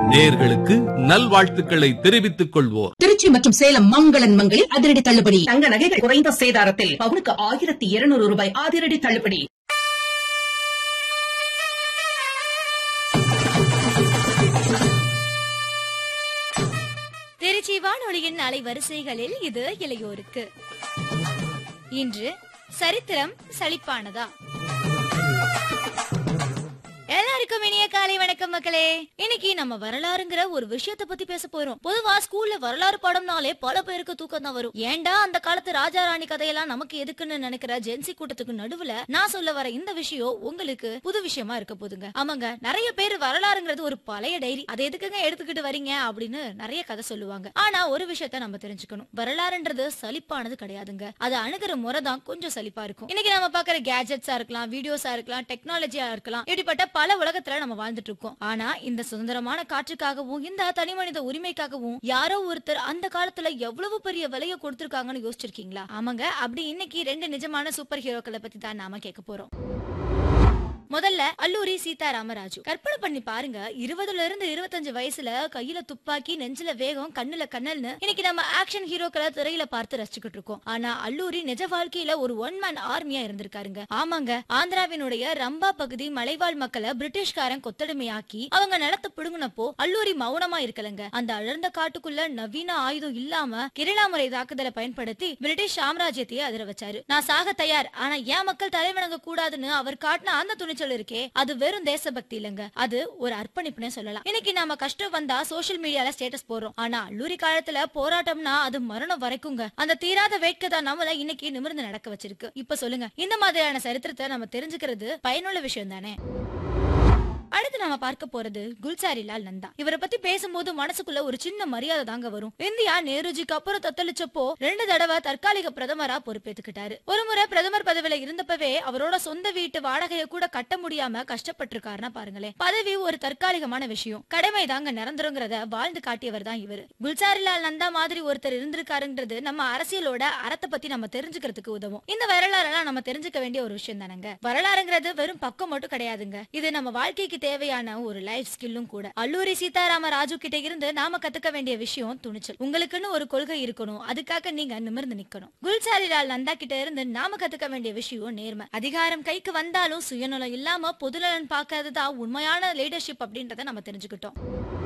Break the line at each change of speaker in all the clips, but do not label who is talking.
நேர்களுக்கு நல்வாழ்த்துக்களை தெரிவித்துக் கொள்வோர்
திருச்சி மற்றும் சேலம் மங்களன் மங்களில் அதிரடி தள்ளுபடி
தங்க நகைகள் குறைந்த சேதாரத்தில் பவுனுக்கு ஆயிரத்தி இருநூறு ரூபாய் அதிரடி தள்ளுபடி
திருச்சி வானொலியின் அலைவரிசைகளில் இது இளையோருக்கு இன்று சரித்திரம் சலிப்பானதா எல்லாருக்கும் இனிய காலை வணக்கம் மக்களே இன்னைக்கு நம்ம வரலாறுங்கிற ஒரு விஷயத்த பத்தி பேச போறோம் பொதுவா ஸ்கூல்ல வரலாறு பாடம்னாலே பல பேருக்கு தூக்கம் தான் வரும் ஏன்டா அந்த காலத்து ராஜா ராணி கதையெல்லாம் நமக்கு எதுக்குன்னு நினைக்கிற ஜென்சி கூட்டத்துக்கு நடுவுல நான் சொல்ல வர இந்த விஷயம் உங்களுக்கு புது விஷயமா இருக்க போதுங்க ஆமாங்க நிறைய பேர் வரலாறுங்கிறது ஒரு பழைய டைரி அதை எதுக்குங்க எடுத்துக்கிட்டு வரீங்க அப்படின்னு நிறைய கதை சொல்லுவாங்க ஆனா ஒரு விஷயத்த நம்ம தெரிஞ்சுக்கணும் வரலாறுன்றது சலிப்பானது கிடையாதுங்க அது அணுகிற முறை தான் கொஞ்சம் சலிப்பா இருக்கும் இன்னைக்கு நம்ம பாக்குற கேஜெட்ஸா இருக்கலாம் வீடியோஸா இருக்கலாம் டெக்னாலஜியா இருக்கலாம் இப்படிப்பட்ட பல உலகத்துல நம்ம வாழ்ந்துட்டு இருக்கோம் ஆனா இந்த சுதந்திரமான காற்றுக்காகவும் இந்த தனி மனித உரிமைக்காகவும் யாரோ ஒருத்தர் அந்த காலத்துல எவ்வளவு பெரிய விலையை கொடுத்திருக்காங்கன்னு யோசிச்சிருக்கீங்களா ஆமாங்க அப்படி இன்னைக்கு ரெண்டு நிஜமான சூப்பர் ஹீரோக்களை பத்தி தான் நாம கேட்க போறோம் முதல்ல அல்லூரி சீதாராமராஜு கற்பனை பண்ணி பாருங்க இருபதுல இருந்து இருபத்தஞ்சு வயசுல கையில துப்பாக்கி நெஞ்சில வேகம் கண்ணுல கண்ணல்னு இன்னைக்கு நம்ம ஆக்ஷன் ஹீரோக்களை திரையில பார்த்து ரசிச்சுக்கிட்டு இருக்கோம் ஆனா அல்லூரி நிஜ வாழ்க்கையில ஒரு ஒன் மேன் ஆர்மியா இருந்திருக்காருங்க ஆமாங்க ஆந்திராவினுடைய ரம்பா பகுதி மலைவாழ் மக்களை பிரிட்டிஷ்காரன் கொத்தடிமையாக்கி அவங்க நிலத்தை பிடுங்கினப்போ அல்லூரி மௌனமா இருக்கலங்க அந்த அழர்ந்த காட்டுக்குள்ள நவீன ஆயுதம் இல்லாம கிரிலா முறை தாக்குதலை பயன்படுத்தி பிரிட்டிஷ் சாம்ராஜ்யத்தையே அதிர வச்சாரு நான் சாக தயார் ஆனா ஏன் மக்கள் தலைவணங்க கூடாதுன்னு அவர் காட்டின அந்த துணிச்சல் இருக்கே அது வெறும் தேசபக்தி இல்லங்க அது ஒரு அர்ப்பணிப்புனே சொல்லலாம் இன்னைக்கு நாம கஷ்டம் வந்தா சோஷியல் மீடியால ஸ்டேட்டஸ் போடுறோம் ஆனா அல்லூரி காலத்துல போராட்டம்னா அது மரணம் வரைக்குங்க அந்த தீராத வேட்கை தான் நம்மள இன்னைக்கு நிமிர்ந்து நடக்க வச்சிருக்கு இப்ப சொல்லுங்க இந்த மாதிரியான சரித்திரத்தை நம்ம தெரிஞ்சுக்கிறது பயனுள்ள விஷயம் தானே அடுத்து நாம பார்க்க போறது குல்சாரிலால் நந்தா இவரை பத்தி பேசும்போது மனசுக்குள்ள ஒரு சின்ன மரியாதை தாங்க வரும் இந்தியா நேருஜிக்கு அப்புறம் தத்தளிச்சப்போ ரெண்டு தடவை தற்காலிக பிரதமரா பொறுப்பேத்துக்கிட்டாரு ஒரு முறை பிரதமர் பதவியில இருந்தப்பவே அவரோட சொந்த வீட்டு வாடகையை கூட கட்ட முடியாம கஷ்டப்பட்டிருக்காருன்னா பாருங்களேன் பதவி ஒரு தற்காலிகமான விஷயம் கடமை தாங்க நிரந்தரங்கிறத வாழ்ந்து காட்டியவர் தான் இவர் குல்சாரிலால் நந்தா மாதிரி ஒருத்தர் இருந்திருக்காருங்கிறது நம்ம அரசியலோட அறத்தை பத்தி நம்ம தெரிஞ்சுக்கிறதுக்கு உதவும் இந்த வரலாறெல்லாம் நம்ம தெரிஞ்சுக்க வேண்டிய ஒரு விஷயம் தானங்க வரலாறுங்கிறது வெறும் பக்கம் மட்டும் கிடையாதுங்க இது நம்ம வாழ்க்கைக்கு தேவையான ஒரு லைஃப் ஸ்கில்லும் கூட அல்லூரி சீதாராம ராஜு கிட்ட இருந்து நாம கத்துக்க வேண்டிய விஷயம் துணிச்சல் உங்களுக்குன்னு ஒரு கொள்கை இருக்கணும் அதுக்காக நீங்க நிமிர்ந்து நிக்கணும் குல்சாரிலால் நந்தா கிட்ட இருந்து நாம கத்துக்க வேண்டிய விஷயம் நேர்மை அதிகாரம் கைக்கு வந்தாலும் சுயநலம் இல்லாம பொதுநலன் பார்க்கறதுதான் உண்மையான லீடர்ஷிப் அப்படின்றத நம்ம தெரிஞ்சுக்கிட்டோம்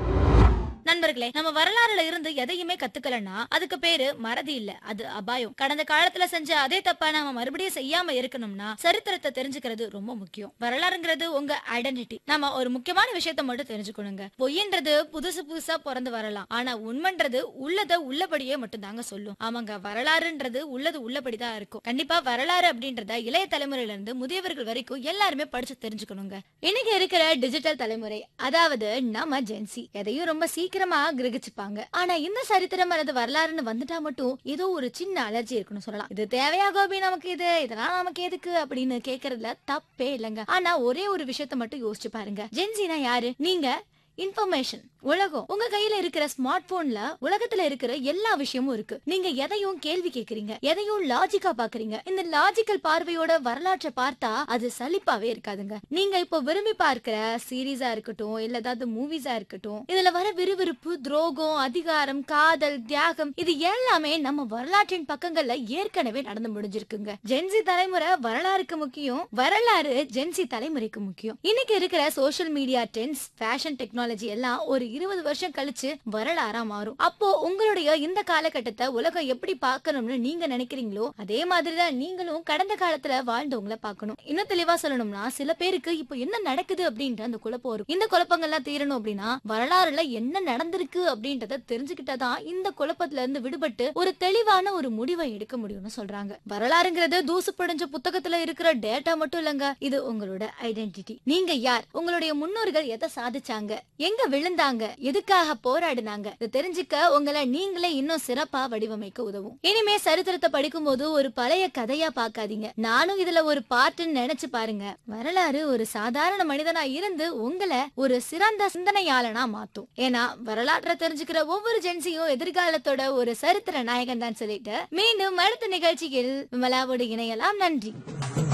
நண்பர்களே நம்ம வரலாறுல இருந்து எதையுமே கத்துக்கலன்னா அதுக்கு பேரு மறதி இல்ல அது அபாயம் கடந்த காலத்துல செஞ்ச அதே தப்ப நாம மறுபடியும் செய்யாம இருக்கணும்னா சரித்திரத்தை தெரிஞ்சுக்கிறது ரொம்ப முக்கியம் வரலாறுங்கிறது உங்க ஐடென்டிட்டி நம்ம ஒரு முக்கியமான விஷயத்த மட்டும் தெரிஞ்சுக்கணுங்க பொய்ன்றது புதுசு புதுசா பிறந்து வரலாம் ஆனா உண்மைன்றது உள்ளத உள்ளபடியே மட்டும் தாங்க சொல்லும் ஆமாங்க வரலாறுன்றது உள்ளது உள்ளபடிதான் இருக்கும் கண்டிப்பா வரலாறு அப்படின்றத இளைய தலைமுறையில இருந்து முதியவர்கள் வரைக்கும் எல்லாருமே படிச்சு தெரிஞ்சுக்கணுங்க இன்னைக்கு இருக்கிற டிஜிட்டல் தலைமுறை அதாவது நம்ம ஜென்சி எதையும் ரொம்ப சீக்கிரமா கிரகிச்சுப்பாங்க ஆனா இந்த சரித்திரம் அல்லது வரலாறுன்னு வந்துட்டா மட்டும் ஏதோ ஒரு சின்ன அலர்ஜி இருக்குன்னு சொல்லலாம் இது தேவையா கோபி நமக்கு இது இதெல்லாம் நமக்கு எதுக்கு அப்படின்னு கேக்குறதுல தப்பே இல்லைங்க ஆனா ஒரே ஒரு விஷயத்த மட்டும் யோசிச்சு பாருங்க ஜென்சினா யாரு நீங்க இன்ஃபர்மேஷன் உலகம் உங்க கையில இருக்கிற ஸ்மார்ட் போன்ல உலகத்துல இருக்கிற எல்லா விஷயமும் இருக்கு நீங்க எதையும் கேள்வி கேக்குறீங்க எதையும் லாஜிக்கா பாக்குறீங்க இந்த லாஜிக்கல் பார்வையோட வரலாற்றை பார்த்தா அது சலிப்பாவே இருக்காதுங்க நீங்க இப்போ விரும்பி பார்க்கிற சீரீஸா இருக்கட்டும் இல்ல ஏதாவது மூவிஸா இருக்கட்டும் இதுல வர விறுவிறுப்பு துரோகம் அதிகாரம் காதல் தியாகம் இது எல்லாமே நம்ம வரலாற்றின் பக்கங்கள்ல ஏற்கனவே நடந்து முடிஞ்சிருக்குங்க ஜென்சி தலைமுறை வரலாறுக்கு முக்கியம் வரலாறு ஜென்சி தலைமுறைக்கு முக்கியம் இன்னைக்கு இருக்கிற social media trends fashion technology எல்லாம் ஒரு இருபது வருஷம் கழிச்சு வரலாறா மாறும் அப்போ உங்களுடைய இந்த காலகட்டத்தை உலகம் எப்படி பார்க்கணும்னு நீங்க நினைக்கிறீங்களோ அதே மாதிரிதான் நீங்களும் கடந்த காலத்துல வாழ்ந்தவங்கள பார்க்கணும் இன்னும் தெளிவா சொல்லணும்னா சில பேருக்கு இப்போ என்ன நடக்குது அப்படின்ற அந்த குழப்பம் வரும் இந்த குழப்பங்கள்லாம் தீரணும் அப்படின்னா வரலாறுல என்ன நடந்திருக்கு அப்படின்றத தெரிஞ்சுக்கிட்டாதான் இந்த குழப்பத்துல இருந்து விடுபட்டு ஒரு தெளிவான ஒரு முடிவை எடுக்க முடியும்னு சொல்றாங்க வரலாறுங்கிறது தூசு படிஞ்ச புத்தகத்துல இருக்கிற டேட்டா மட்டும் இல்லங்க இது உங்களோட ஐடென்டிட்டி நீங்க யார் உங்களுடைய முன்னோர்கள் எதை சாதிச்சாங்க எங்க விழுந்தாங்க எதுக்காக போராடினாங்க இதை தெரிஞ்சுக்க உங்களை நீங்களே இன்னும் சிறப்பா வடிவமைக்க உதவும் இனிமே சரித்திரத்தை படிக்கும் போது ஒரு பழைய கதையா பார்க்காதீங்க நானும் இதுல ஒரு பார்ட்டுன்னு நினைச்சு பாருங்க வரலாறு ஒரு சாதாரண மனிதனா இருந்து உங்களை ஒரு சிறந்த சிந்தனையாளனா மாத்தும் ஏன்னா வரலாற்றை தெரிஞ்சுக்கிற ஒவ்வொரு ஜென்சியும் எதிர்காலத்தோட ஒரு சரித்திர நாயகன் தான் சொல்லிட்டு மீண்டும் அடுத்த நிகழ்ச்சியில் விமலாவோடு இணையலாம் நன்றி